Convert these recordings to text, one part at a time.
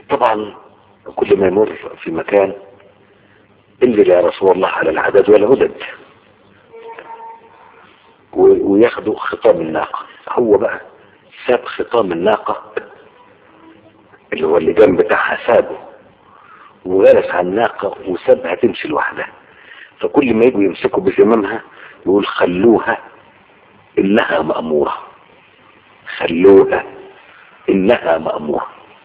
طبعا كل ما يمر في مكان انزل يا رسول الله على العدد والعدد و- وياخدوا خطام الناقة هو بقى ساب خطام الناقة اللي هو اللجام بتاعها سابه وجلس على الناقة وسابها تمشي لوحدها فكل ما يجوا يمسكوا بزمامها يقول خلوها إنها مأمورة خلوها إنها مأمورة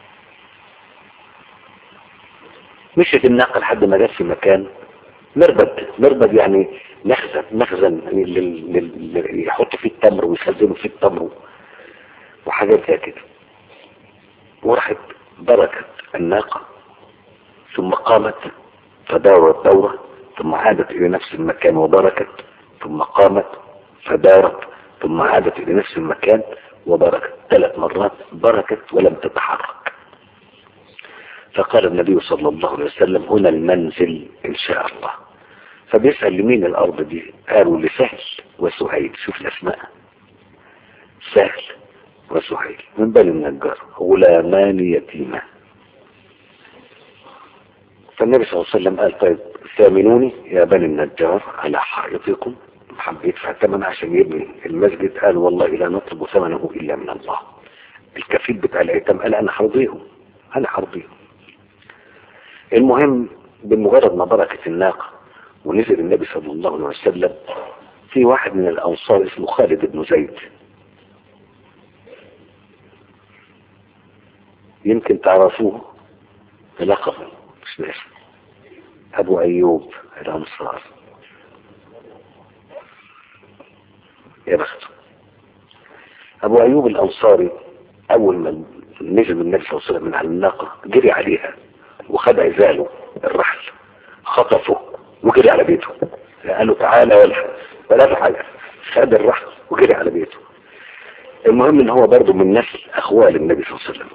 مشيت الناقة لحد ما جت في مكان مربد مربد يعني مخزن مخزن يعني لل- لل- لل- يحط فيه التمر ويخزنوا فيه التمر وحاجات زي كده وراحت بركت الناقة ثم قامت فدارت دورة ثم عادت إلى نفس المكان وبركت ثم قامت فدارت ثم عادت إلى نفس المكان وبركت ثلاث مرات بركت ولم تتحرك فقال النبي صلى الله عليه وسلم هنا المنزل إن شاء الله فبيسأل لمين الأرض دي قالوا لسهل وسهيل شوف الأسماء سهل وسهيل من بني النجار غلامان يتيمان فالنبي صلى الله عليه وسلم قال طيب ثامنوني يا بني النجار على حائطكم حب يدفع ثمن عشان يبني المسجد قال والله لا نطلب ثمنه إلا من الله الكفيل بتاع الأيتام قال أنا حرضيهم أنا حرضيهم المهم بمجرد ما بركت الناقة ونزل النبي صلى الله عليه وسلم في واحد من الأنصار اسمه خالد بن زيد يمكن تعرفوه بلقبه مش باسم أبو أيوب الأنصار يا بخته أبو أيوب الأنصاري أول ما نزل النبي صلى الله عليه وسلم من على الناقة جري عليها وخد عزاله الرحل خطفه وجري على بيته قال له تعالى ولا ولا في حاجة خد الرحل وجري على بيته المهم ان هو برضه من نسل اخوال النبي صلى الله عليه وسلم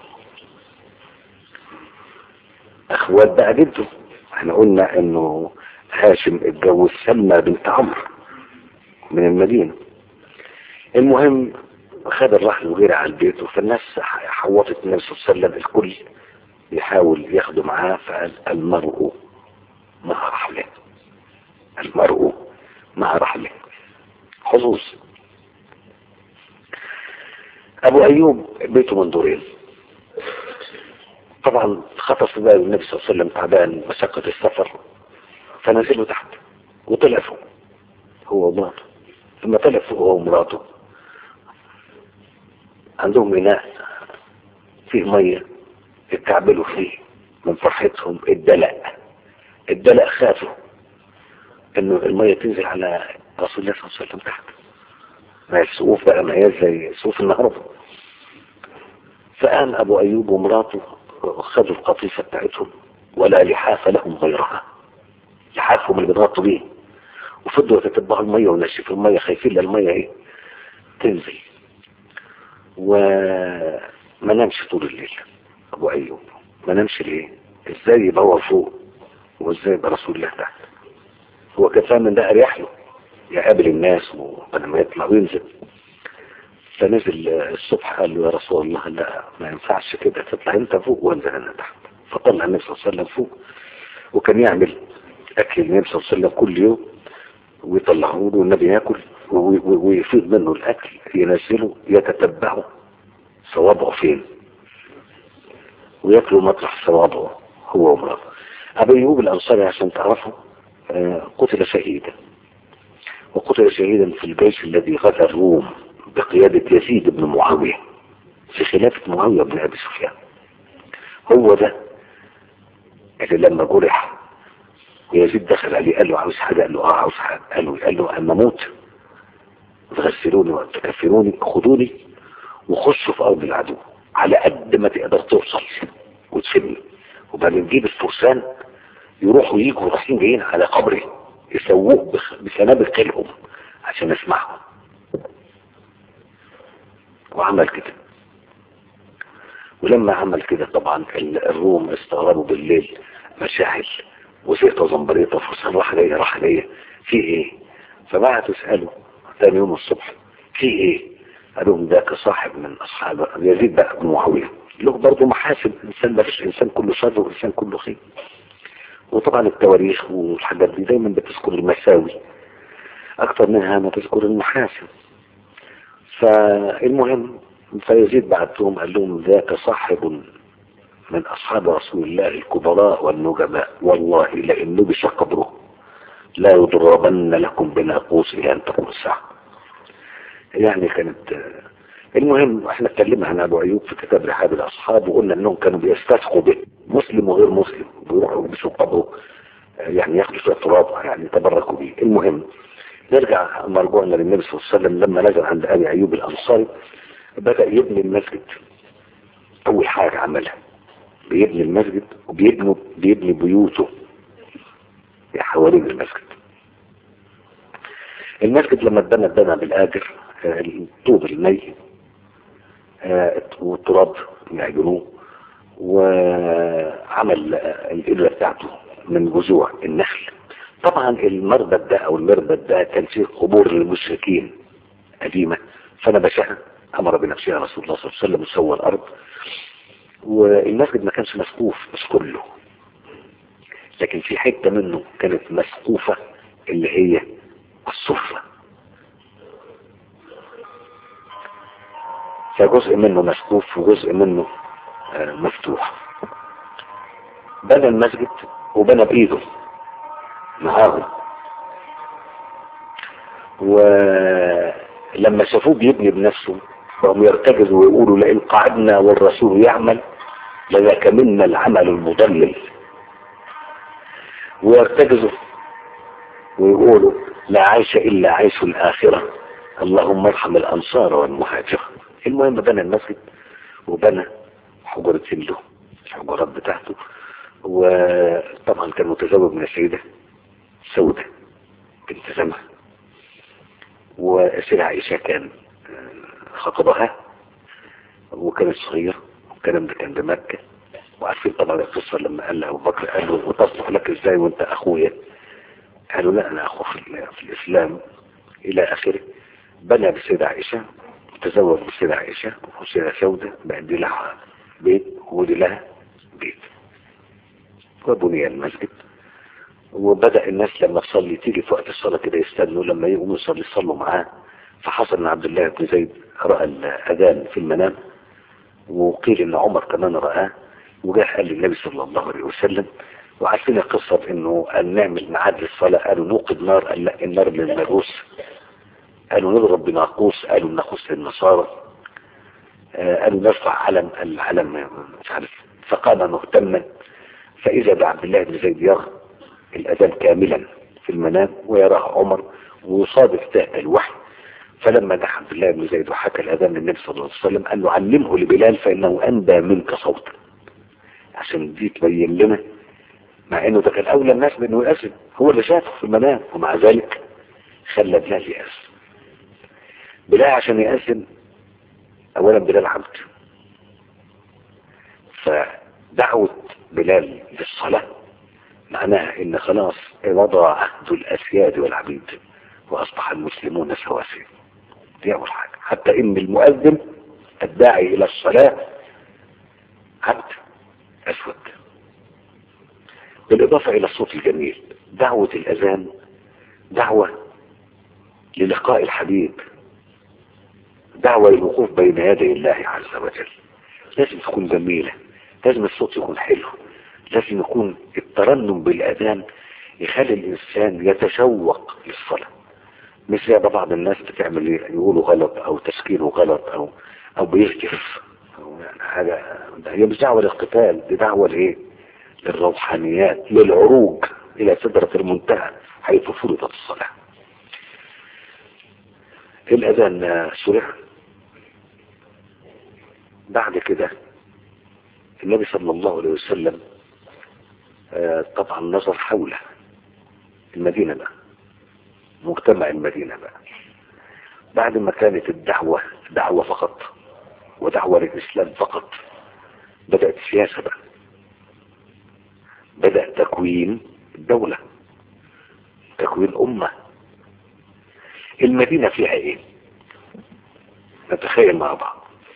اخوال بقى جده احنا قلنا انه هاشم اتجوز سلمى بنت عمرو من المدينة المهم خد الرحل وغير على البيت فالناس حوطت النبي صلى الله عليه وسلم الكل يحاول ياخده معاه فقال المرء مع رحله المرء مع رحله حظوظ ابو ايوب بيته من دورين طبعا خطف بقى النبي صلى الله عليه وسلم تعبان مشقة السفر فنزله تحت وطلع فوق هو ومراته ثم طلع فوق هو ومراته عندهم إناء فيه مية اتكعبلوا فيه من فرحتهم الدلق الدلق خافوا انه المية تنزل على رسول الله صلى الله عليه وسلم تحت ما هي السقوف بقى ما هي زي سقوف النهارده فقام ابو ايوب ومراته خدوا القطيفة بتاعتهم ولا لحاف لهم غيرها لحافهم اللي بيضغطوا بيه وفضلوا يتتبعوا المية ونشفوا المية خايفين للمية ايه تنزل وما نامش طول الليل ابو ايوب ما نامش ليه ازاي يبقى هو فوق وازاي يبقى رسول الله تحت هو كان فاهم ان ده اريح له يقابل الناس وبدل ما يطلع وينزل فنزل الصبح قال له يا رسول الله لا ما ينفعش كده تطلع انت فوق وانزل انا تحت فطلع النبي صلى الله عليه وسلم فوق وكان يعمل اكل النبي صلى الله عليه وسلم كل يوم ويطلعه له والنبي ياكل ويفيض منه الاكل ينزله يتتبعه صوابعه فين وياكلوا مطرح صوابعه هو ومراته ابو ايوب الانصاري عشان تعرفوا آه قتل شهيدا وقتل شهيدا في الجيش الذي غزا الروم بقيادة يزيد بن معاوية في خلافة معاوية بن أبي سفيان هو ده اللي لما جرح ويزيد دخل عليه قال له عاوز حاجة قال له اه عاوز حاجة قال له قال له اما اموت تغسلوني وتكفروني خدوني وخشوا في ارض العدو على قد ما تقدر توصل وتسيبني وبعدين نجيب الفرسان يروحوا يجوا رايحين جايين على قبري يسووه بسنابل قلهم عشان اسمعهم وعمل كده ولما عمل كده طبعا الروم استغربوا بالليل مشاعل وزيطة زنبريطة فرسان راح جاية راح جاية في ايه فبعت يسأله تاني يوم الصبح في ايه قال لهم ذاك صاحب من اصحاب يزيد بقى بن معاويه له برضه محاسن انسان ما فيش انسان كله شر وانسان كله خير وطبعا التواريخ والحاجات دي دايما بتذكر المساوي اكتر منها ما تذكر المحاسن فالمهم فيزيد بعدهم قال لهم ذاك صاحب من أصحاب رسول الله الكبراء والنجباء والله لئن نبش قبره لا يضربن لكم بناقوس إلى أن تقوم الساعة يعني كانت المهم احنا اتكلمنا عن ابو ايوب في كتاب رحاب الاصحاب وقلنا انهم كانوا بيستسقوا به مسلم وغير مسلم بيروحوا يلبسوا قبره يعني ياخدوا شويه تراب يعني يتبركوا بيه المهم نرجع مرجوعنا للنبي صلى الله عليه وسلم لما نزل عند ابي ايوب الانصاري بدا يبني المسجد اول حاجه عملها بيبني المسجد وبيبني بيبني بيوته حوالين المسجد المسجد لما اتبنى اتبنى بالاجر الطوب المي والتراب يعجنوه وعمل القبلة بتاعته من جذوع النخل طبعا المربد ده او المربد ده كان فيه قبور للمشركين قديمة فنبشها امر بنفسها رسول الله صلى الله عليه وسلم وسوى الارض والمسجد ما كانش مسقوف مش كله لكن في حتة منه كانت مسقوفة اللي هي الصفة فجزء منه مسقوف وجزء منه مفتوح بنى المسجد وبنى بإيده معاهم ولما شافوه بيبني بنفسه فهم يرتجزوا ويقولوا لئن قعدنا والرسول يعمل لذاك منا العمل المضلل ويرتجزوا ويقولوا لا عيش إلا عيش الآخرة اللهم ارحم الأنصار والمهاجر المهم بنى المسجد وبنى حجرتين له الحجرات بتاعته وطبعا كان متزوج من السيدة سودة بنت زمع وسيدة عائشة كان خطبها وكانت صغيرة والكلام ده كان بمكة وعارفين طبعا القصة لما قال له أبو بكر قال له وتصلح لك ازاي وانت أخويا قالوا لا أنا أخو في, في الإسلام إلى آخره بنى بالسيدة عائشة تزوج بالسيدة عائشة وسيدة سودة بعد لها بيت ودي لها بيت وبني المسجد وبدأ الناس لما تصلي تيجي في وقت الصلاة كده يستنوا لما يقوموا يصلي يصلوا معاه فحصل ان عبد الله بن زيد رأى الأذان في المنام وقيل ان عمر كمان رآه وجاء قال للنبي صلى الله عليه وسلم وعارفين القصة انه قال نعمل ميعاد للصلاة قالوا نوقد نار قال لا النار للمجوس قالوا نضرب بناقوس قالوا الناقوس للنصارى قالوا نرفع علم العلم مش عارف فقام مهتما فإذا بعبد الله بن زيد يرى الأذان كاملا في المنام ويراه عمر ويصادف ذات الوحي فلما جاء عبد الله بن زيد وحكى الأذان للنبي صلى الله عليه وسلم قال له علمه لبلال فإنه أندى منك صوتا عشان دي تبين لنا مع انه ده كان اولى الناس بانه يأذن هو اللي شافه في المنام ومع ذلك خلى بلال يأذن بلال عشان يأذن اولا بلال عبد فدعوة بلال للصلاة معناها ان خلاص وضع عهد الاسياد والعبيد واصبح المسلمون سواسية دي اول حاجة حتى ان المؤذن الداعي الى الصلاة عبد اسود بالاضافة الى الصوت الجميل دعوة الاذان دعوة للقاء الحبيب دعوة للوقوف بين يدي الله عز وجل لازم تكون جميلة لازم الصوت يكون حلو لازم يكون الترنم بالأذان يخلي الإنسان يتشوق للصلاة مش زي بعض الناس بتعمل يقولوا غلط أو تشكيله غلط أو أو بيهتف أو يعني حاجة هي مش دعوة للقتال دي دعوة لإيه؟ للروحانيات للعروج إلى سدرة المنتهى حيث فرضت الصلاة الأذان شرع بعد كده النبي صلى الله عليه وسلم طبعا نظر حوله المدينة بقى مجتمع المدينة بقى بعد ما كانت الدعوة دعوة فقط ودعوة للإسلام فقط بدأت السياسة بقى بدأ تكوين الدولة تكوين أمة المدينة فيها ايه نتخيل مع بعض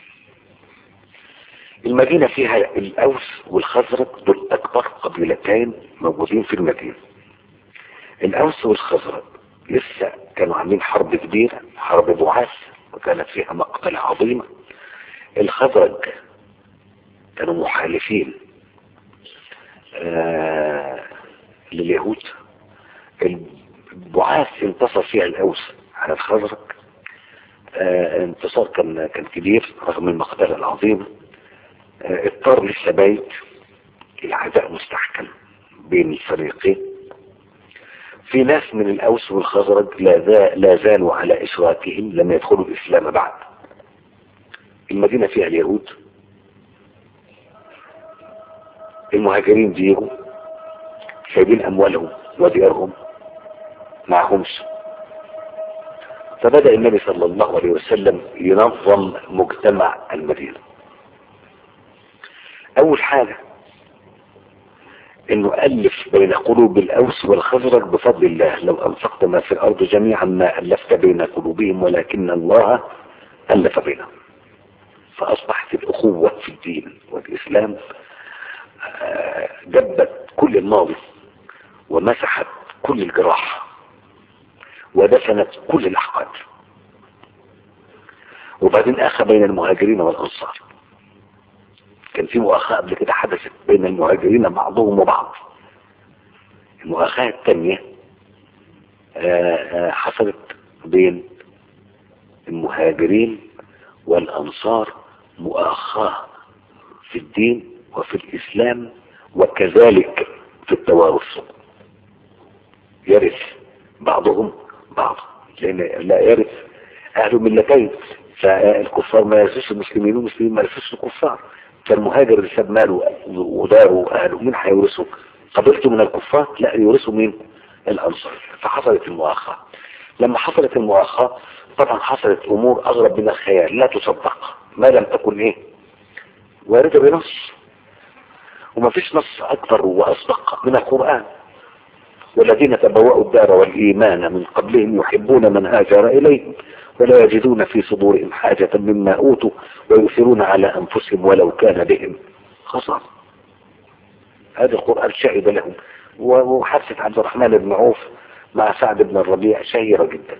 المدينة فيها الأوس والخزرج دول أكبر قبيلتين موجودين في المدينة الأوس والخزرج لسه كانوا عاملين حرب كبيرة حرب بعاث وكانت فيها مقتلة عظيمة الخزرج كانوا محالفين آه لليهود البعاث انتصر فيها الأوس على الخزرج آه انتصار كان كان كبير رغم المقتلة العظيمة آه اضطر لسه بايت العداء مستحكم بين الفريقين في ناس من الأوس والخزرج لا, لا زالوا على إشراكهم لم يدخلوا الإسلام بعد المدينة فيها اليهود المهاجرين بيجوا سايبين أموالهم وديارهم معهمش فبدأ النبي صلى الله عليه وسلم ينظم مجتمع المدينة أول حاجة انه الف بين قلوب الاوس والخزرج بفضل الله لو انفقت ما في الارض جميعا ما الفت بين قلوبهم ولكن الله الف بينهم فاصبحت الاخوة في الدين والاسلام جبت كل الماضي ومسحت كل الجراح ودفنت كل الاحقاد وبعدين اخى بين المهاجرين والانصار كان في مؤاخاة قبل كده حدثت بين المهاجرين بعضهم وبعض المؤاخاة الثانية حصلت بين المهاجرين والأنصار مؤاخاة في الدين وفي الإسلام وكذلك في التوارث يرث بعضهم بعض لأن لا يرث أهل ملتين فالكفار ما يرثوش المسلمين والمسلمين ما يرثوش الكفار فالمهاجر اللي ساب ماله وداره واهله مين هيورثه قبيلته من الكفار لا يورثوا مين الانصار فحصلت المؤاخاه لما حصلت المؤاخاه طبعا حصلت امور اغرب من الخيال لا تصدق ما لم تكن ايه وارده بنص وما فيش نص اكثر واصدق من القران والذين تبوأوا الدار والإيمان من قبلهم يحبون من هاجر إليهم ولا يجدون في صدورهم حاجة مما أوتوا ويؤثرون على أنفسهم ولو كان بهم خصام هذا القرآن شهد لهم وحادثة عبد الرحمن بن عوف مع سعد بن الربيع شهيرة جدا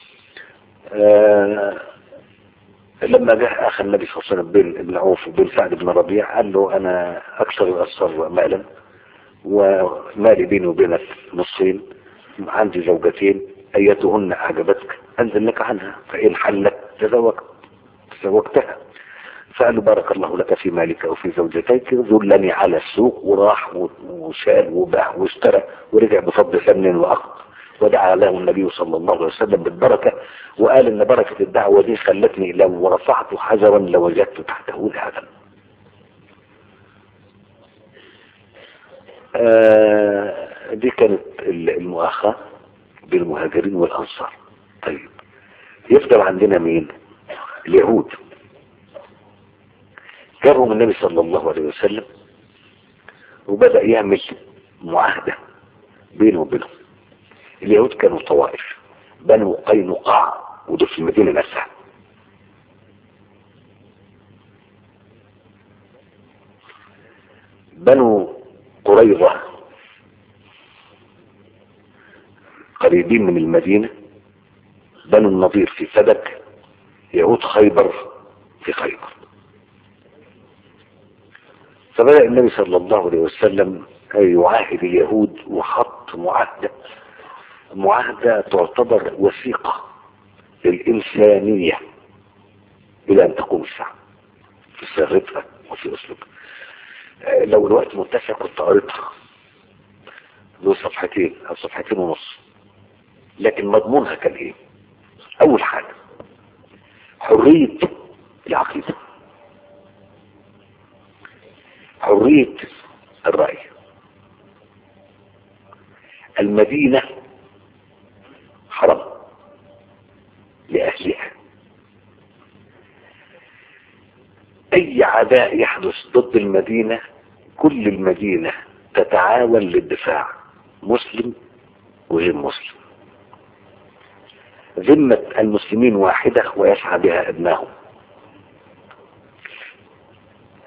آه لما جاء أخ النبي صلى الله عليه وسلم بين ابن عوف وبين سعد بن الربيع قال له أنا أكثر الأنصار مالا ومالي بيني وبينك نصين عندي زوجتين أيتهن أعجبتك أنزل لك عنها فإن حلت تزوجت تزوجتها فقال له بارك الله لك في مالك وفي زوجتيك ذلني على السوق وراح وشال وباع واشترى ورجع بفضل ثمن وأخذ ودعا له النبي صلى الله عليه وسلم بالبركة وقال ان بركة الدعوة دي خلتني لو رفعت حجرا لوجدت تحته ذهبا آه دي كانت المؤاخاة بين المهاجرين والأنصار طيب يفضل عندنا مين اليهود جابهم النبي صلى الله عليه وسلم وبدأ يعمل معاهدة بينه وبينهم اليهود كانوا طوائف بنو قينقاع ودول في المدينة نفسها بنو قريظة قريبين من المدينة بنو النضير في فدك يهود خيبر في خيبر فبدأ النبي صلى الله عليه وسلم يعاهد اليهود وحط معاهدة معاهدة تعتبر وثيقة للإنسانية إلى أن تقوم الساعة في صياغتها وفي أسلوبها لو الوقت متسع كنت قريتها له صفحتين أو صفحتين ونص لكن مضمونها كان إيه؟ أول حاجة حرية العقيدة حرية الرأي المدينة حرم لأهلها أي عداء يحدث ضد المدينة كل المدينة تتعاون للدفاع مسلم وغير مسلم ذمة المسلمين واحدة ويسعى بها ابنائهم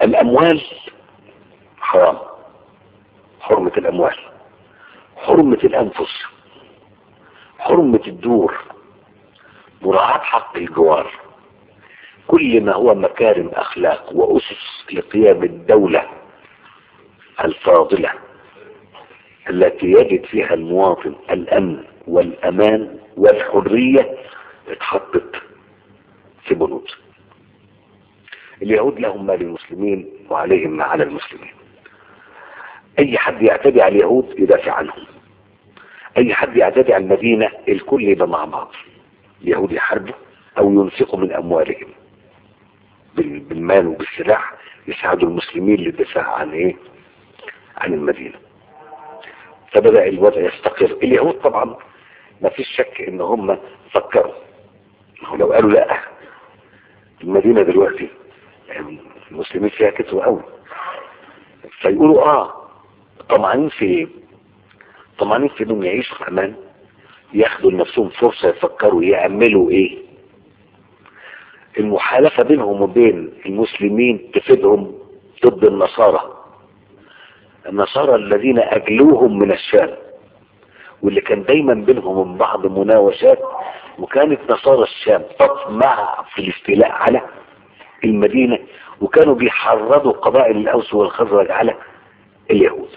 الاموال حرام حرمة الاموال حرمة الانفس حرمة الدور مراعاة حق الجوار كل ما هو مكارم اخلاق واسس لقيام الدولة الفاضلة التي يجد فيها المواطن الامن والامان والحرية اتحطت في بنود اليهود لهم ما للمسلمين وعليهم ما على المسلمين اي حد يعتدي على اليهود يدافع عنهم اي حد يعتدي على المدينة الكل يبقى مع بعض اليهود يحاربوا او ينفقوا من اموالهم بالمال وبالسلاح يساعدوا المسلمين للدفاع عن ايه عن المدينة فبدأ الوضع يستقر اليهود طبعا ما فيش شك ان هم فكروا لو قالوا لا المدينة دلوقتي المسلمين فيها كتروا قوي فيقولوا اه طمعانين في ايه طمعانين في انهم يعيشوا في امان ياخدوا لنفسهم فرصة يفكروا يعملوا ايه المحالفة بينهم وبين المسلمين تفيدهم ضد النصارى النصارى الذين اجلوهم من الشام واللي كان دايما بينهم وبين بعض مناوشات وكانت نصارى الشام تطمع في الاستيلاء على المدينة وكانوا بيحرضوا قبائل الاوس والخزرج على اليهود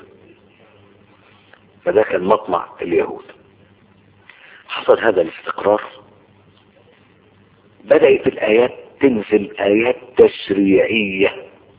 فده كان مطمع اليهود حصل هذا الاستقرار بدأت الآيات تنزل آيات تشريعية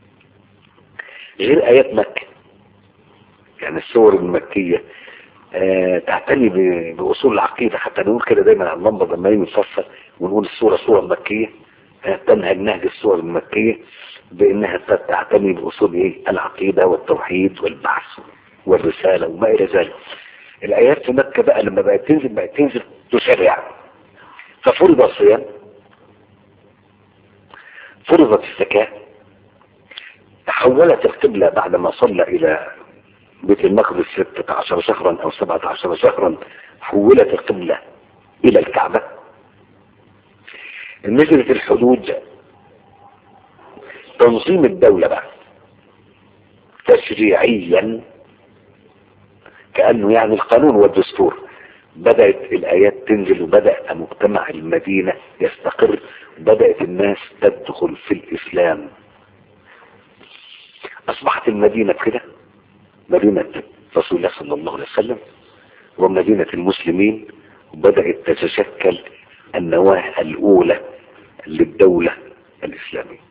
غير آيات مكة يعني السور المكية آه تعتني بأصول العقيدة حتى نقول كده دايما على المنبر لما يجي نفسر ونقول السورة سورة مكية آه تنهج نهج السور المكية بأنها تعتني بأصول إيه العقيدة والتوحيد والبعث والرسالة وما إلى ذلك الآيات في مكة بقى لما بقت تنزل بقت تنزل تشرع ففرض الصيام فرضت الزكاة تحولت القبلة بعدما صلى إلى بيت المقدس 16 شهرا أو 17 شهرا حولت القبلة إلى الكعبة نزلت الحدود تنظيم الدولة بقى تشريعيا كأنه يعني القانون والدستور بدأت الآيات تنزل وبدأ مجتمع المدينة يستقر بدأت الناس تدخل في الإسلام أصبحت المدينة كده مدينة رسول الله صلى الله عليه وسلم ومدينة المسلمين بدأت تتشكل النواة الأولى للدولة الإسلامية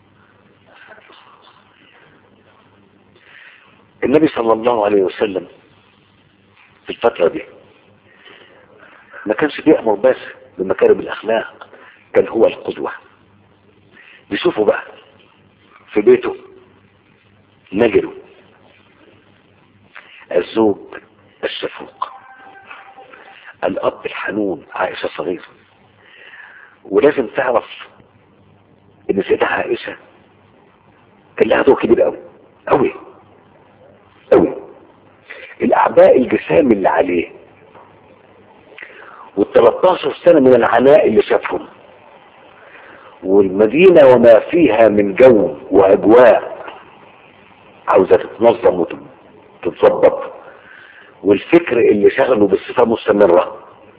النبي صلى الله عليه وسلم في الفترة دي ما كانش بيأمر بس بمكارم الأخلاق كان هو القدوة بيشوفوا بقى في بيته نجده الزوج الشفوق الأب الحنون عائشة صغيرة ولازم تعرف ان سيدة عائشة كان لها دور كبير قوي قوي قوي الاعباء الجسام اللي عليه وال13 سنة من العناء اللي شافهم والمدينة وما فيها من جو واجواء عاوزة تتنظم وتتظبط والفكر اللي شغله بصفة مستمرة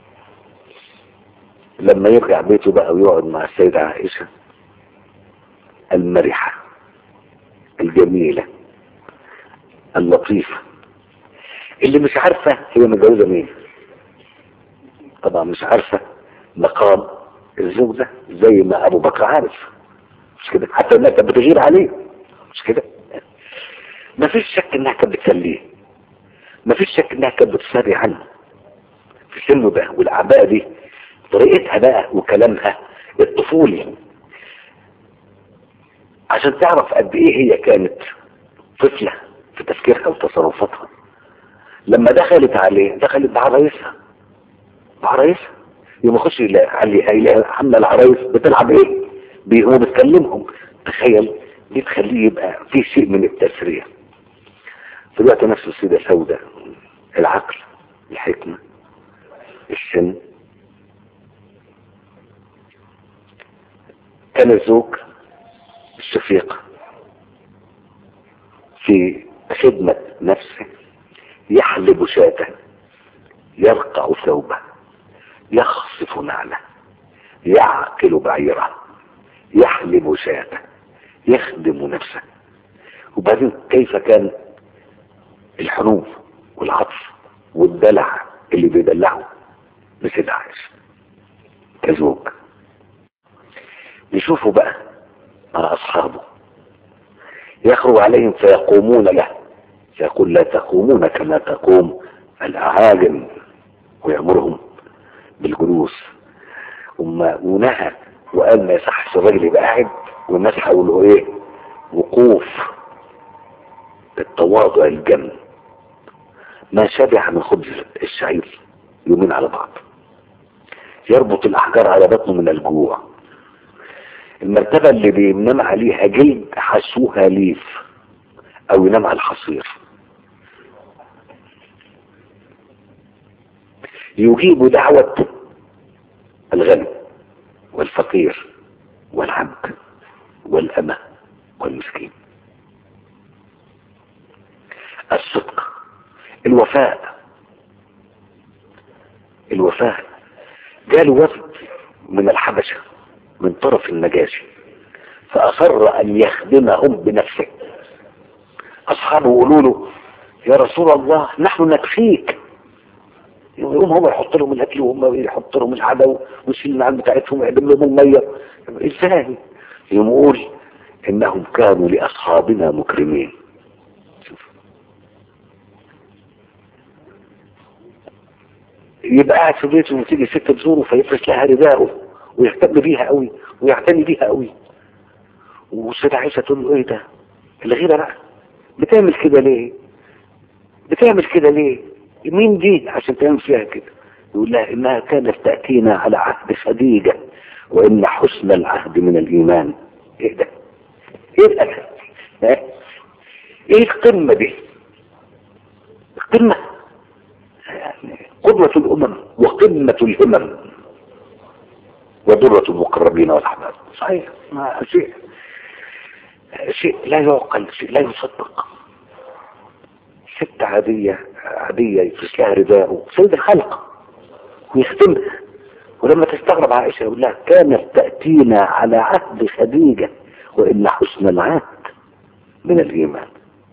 لما يرجع بيته بقى ويقعد مع السيدة عائشة المرحة الجميلة اللطيفة اللي مش عارفة هي متجوزة مين طبعا مش عارفة مقام الزوج ده زي ما ابو بكر عارف مش كده حتى انها كانت بتغير عليه مش كده ما فيش شك انها كانت بتسليه ما فيش شك انها كانت بتسري عنه في سنه ده والاعباء دي طريقتها بقى وكلامها الطفولي عشان تعرف قد ايه هي كانت طفلة في تفكيرها وتصرفاتها لما دخلت عليه دخلت بعرايسها بعرايسها يوم يخش علي عامله العرايس بتلعب ايه بي هو بتكلمهم تخيل دي تخليه يبقى في شيء من التسريع في الوقت نفسه السيدة سودة العقل الحكمة السن كان الزوج الشفيق في خدمة نفسه يحلب شاته يرقع ثوبه يخصف نعله يعقل بعيره يحلب شاته يخدم نفسه وبعدين كيف كان الحنوف والعطف والدلع اللي بيدلعه بسيد عائشة كزوج نشوفه بقى مع أصحابه يخرج عليهم فيقومون له فيقول لا تقومون كما تقوم الأعاجم ويأمرهم بالجلوس وما ونهى وقال ما يصحش الراجل يبقى قاعد والناس حاولوا ايه وقوف التواضع الجم ما شبع من خبز الشعير يومين على بعض يربط الأحجار على بطنه من الجوع المرتبة اللي بينام عليها جلد حشوها ليف أو ينام على الحصير يجيب دعوة الغني والفقير والعبد والأمة والمسكين الصدق الوفاء الوفاء جاله وفد من الحبشة من طرف النجاشي فأصر أن يخدمهم بنفسه أصحابه يقولوا له يا رسول الله نحن نكفيك يقوم هو يحط لهم الاكل وهم يحط لهم العدو ويشيل النعام بتاعتهم ويعدم لهم الميه ازاي؟ يقول انهم كانوا لاصحابنا مكرمين شوف يبقى قاعد في بيته وتيجي ست تزوره فيفرش لها رداءه ويهتم بيها قوي ويعتني بيها قوي والسيدة عائشة تقول له ايه ده؟ الغيرة بقى بتعمل كده ليه؟ بتعمل كده ليه؟ مين دي عشان تعمل فيها كده يقول لها انها كانت تأتينا على عهد خديجة وان حسن العهد من الايمان ايه ده ايه الادب ايه القمة دي القمة قدوة الامم وقمة الهمم ودرة المقربين والاحباب صحيح ما شيء شيء لا يعقل شيء لا يصدق ست عادية عادية يفرش لها رداءه سيد الخلق ويختمها ولما تستغرب عائشة يقول لها كانت تأتينا على عهد خديجة وإن حسن العهد من الإيمان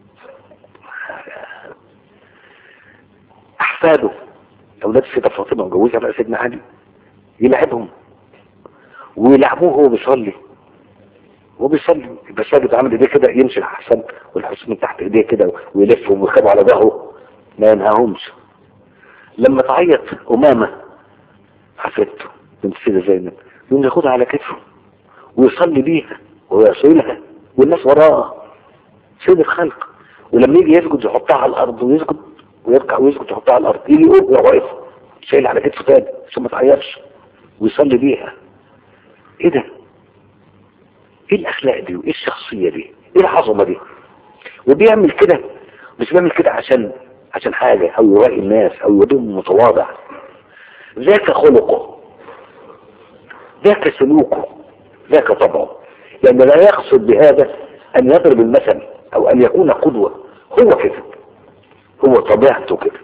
أحفاده أولاد السيدة فاطمة مجوزها بقى سيدنا علي يلعبهم ويلعبوه وهو بيصلي وهو بيصلي يبقى ساجد عامل ايديه كده يمشي الحسن والحسن من تحت ايديه كده ويلفهم ويركبوا على ظهره ما ينهاهمش لما تعيط أمامة حفيدته بنت السيدة زينب يقوم ياخدها على كتفه ويصلي بيها ويصيلها والناس وراه سيد الخلق ولما يجي يسجد يحطها على الأرض ويسجد ويركع ويسجد يحطها على الأرض يجي يقوم وهو واقف شايل على كتفه تاني عشان ما تعيطش ويصلي بيها ايه ده؟ ايه الاخلاق دي وايه الشخصية دي ايه العظمة دي وبيعمل كده مش بيعمل كده عشان عشان حاجة او يراعي الناس او يدوم متواضع ذاك خلقه ذاك سلوكه ذاك طبعه لان لا يقصد بهذا ان يضرب المثل او ان يكون قدوة هو كده هو طبيعته كده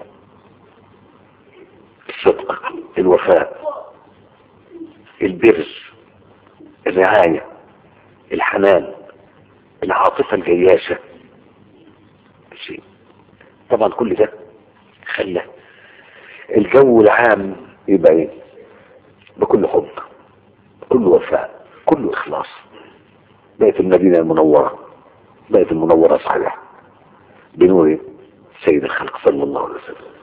الصدق الوفاء البر الرعاية الحنان العاطفة الجياشة شيء طبعا كل ده خلى الجو العام يبقى ايه بكل حب بكل وفاء كل اخلاص بقت المدينة المنورة بقت المنورة صحيح بنور سيد الخلق صلى الله عليه وسلم